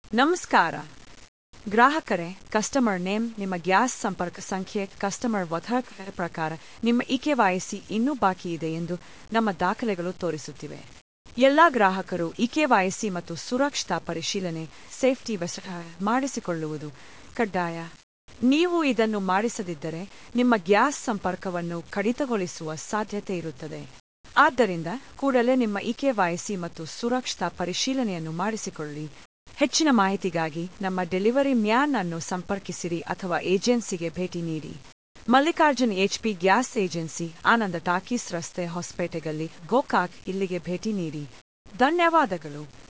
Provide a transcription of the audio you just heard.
ನಮಸ್ಕಾರ ಗ್ರಾಹಕರೇ customer name ನಿಮ್ಮ ಗ್ಯಾಸ್ ಸಂಪರ್ಕ ಸಂಖ್ಯೆ ಕಸ್ಟಮರ್ ವಧಕರ ಪ್ರಕಾರ ನಿಮ್ಮ ಇಕೆವೈಸಿ ಇನ್ನೂ ಬಾಕಿ ಇದೆ ಎಂದು ನಮ್ಮ ದಾಖಲೆಗಳು ತೋರಿಸುತ್ತಿವೆ ಎಲ್ಲ ಗ್ರಾಹಕರು ಇಕೆವೈಸಿ ಮತ್ತು ಸುರಕ್ಷತಾ ಪರಿಶೀಲನೆ ಸೇಫ್ಟಿ ವೆಸ್ಟ್ ಮಾಡಿಸಿಕೊಳ್ಳುವುದು ಕಡ್ಡಾಯ ನೀವು ಇದನ್ನು ಮಾಡಿಸದಿದ್ದರೆ ನಿಮ್ಮ ಗ್ಯಾಸ್ ಸಂಪರ್ಕವನ್ನು ಕಡಿತಗೊಳಿಸುವ ಸಾಧ್ಯತೆ ಇರುತ್ತದೆ ಆದ್ದರಿಂದ ಕೂಡಲೇ ನಿಮ್ಮ ಇಕೆವೈಸಿ ಮತ್ತು ಸುರಕ್ಷತಾ ಪರಿಶೀಲನೆಯನ್ನು ಮಾಡಿಸಿಕೊಳ್ಳಿ ಹೆಚ್ಚಿನ ಮಾಹಿತಿಗಾಗಿ ನಮ್ಮ ಡೆಲಿವರಿ ಮ್ಯಾನ್ ಅನ್ನು ಸಂಪರ್ಕಿಸಿರಿ ಅಥವಾ ಏಜೆನ್ಸಿಗೆ ಭೇಟಿ ನೀಡಿ Mallikarjun HP gas agency Ananda talkies ರಸ್ತೆ ಹೊಸಪೇಟೆಗಲ್ಲಿ ಗೋಕಾಕ್ ಇಲ್ಲಿಗೆ ಭೇಟಿ ನೀಡಿ ಧನ್ಯವಾದಗಳು